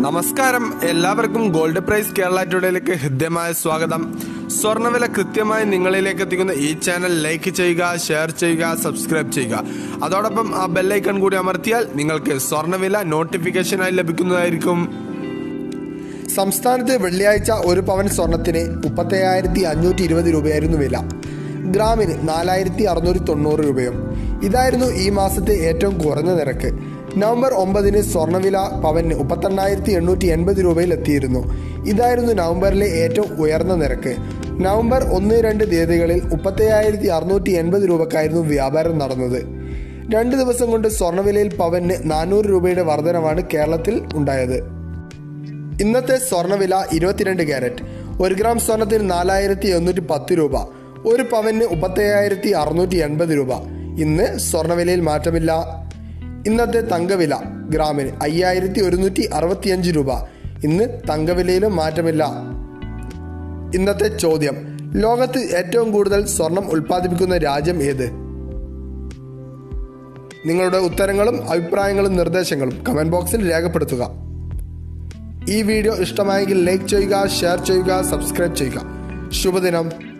നമസ്കാരം എല്ലാവർക്കും gold price Kerala ടുഡേയിലേക്ക് ഹൃദ്യമായ സ്വാഗതം സ്വർണ്ണവില കൃത്യമായി നിങ്ങളിലേക്ക് എത്തിക്കുന്ന ഈ ചാനൽ ലൈക്ക് ചെയ്യുക ഷെയർ ചെയ്യുക സബ്സ്ക്രൈബ് ചെയ്യുക അതോടൊപ്പം ആ ബെല്ലൈക്കൺ കൂടി അമർത്തിയാൽ നിങ്ങൾക്ക് സ്വർണ്ണവില നോട്ടിഫിക്കേഷനായി ലഭിക്കുന്നതായിരിക്കും സംസ്ഥാനത്ത് വെള്ളിയാഴ്ച ഒരു പവൻ സ്വർണത്തിന് മുപ്പത്തയ്യായിരത്തി അഞ്ഞൂറ്റി ഇരുപത് രൂപയായിരുന്നു വില ഗ്രാമിന് നാലായിരത്തി അറുന്നൂറ്റി തൊണ്ണൂറ് രൂപയും ഇതായിരുന്നു ഈ മാസത്തെ ഏറ്റവും കുറഞ്ഞ നിരക്ക് നവംബർ ഒമ്പതിന് സ്വർണ്ണവില പവന് മുപ്പത്തെണ്ണായിരത്തി എണ്ണൂറ്റി എൺപത് രൂപയിൽ എത്തിയിരുന്നു ഇതായിരുന്നു നവംബറിലെ ഏറ്റവും ഉയർന്ന നിരക്ക് നവംബർ ഒന്ന് രണ്ട് തീയതികളിൽ മുപ്പത്തയ്യായിരത്തി അറുന്നൂറ്റി എൺപത് രൂപക്കായിരുന്നു വ്യാപാരം നടന്നത് രണ്ട് ദിവസം കൊണ്ട് സ്വർണ്ണവിലയിൽ പവന് നാനൂറ് രൂപയുടെ വർധനവാണ് കേരളത്തിൽ ഉണ്ടായത് ഇന്നത്തെ സ്വർണ്ണവില ഇരുപത്തിരണ്ട് ക്യാരറ്റ് ഒരു ഗ്രാം സ്വർണത്തിന് നാലായിരത്തി എണ്ണൂറ്റി പത്ത് രൂപ ഒരു പവന് മുപ്പത്തയ്യായിരത്തി അറുന്നൂറ്റി എൺപത് രൂപ ഇന്ന് സ്വർണ്ണവിലയിൽ മാറ്റമില്ല ഇന്നത്തെ തങ്കവില ഗ്രാമിന് അയ്യായിരത്തി ഒരുന്നൂറ്റി അറുപത്തിയഞ്ച് രൂപ ഇന്ന് തങ്കവിലയിലും മാറ്റമില്ല ഇന്നത്തെ ചോദ്യം ലോകത്ത് ഏറ്റവും കൂടുതൽ സ്വർണം ഉൽപ്പാദിപ്പിക്കുന്ന രാജ്യം ഏത് നിങ്ങളുടെ ഉത്തരങ്ങളും അഭിപ്രായങ്ങളും നിർദ്ദേശങ്ങളും കമന്റ് ബോക്സിൽ രേഖപ്പെടുത്തുക ഈ വീഡിയോ ഇഷ്ടമായെങ്കിൽ ലൈക്ക് ചെയ്യുക ഷെയർ ചെയ്യുക സബ്സ്ക്രൈബ് ചെയ്യുക ശുഭദിനം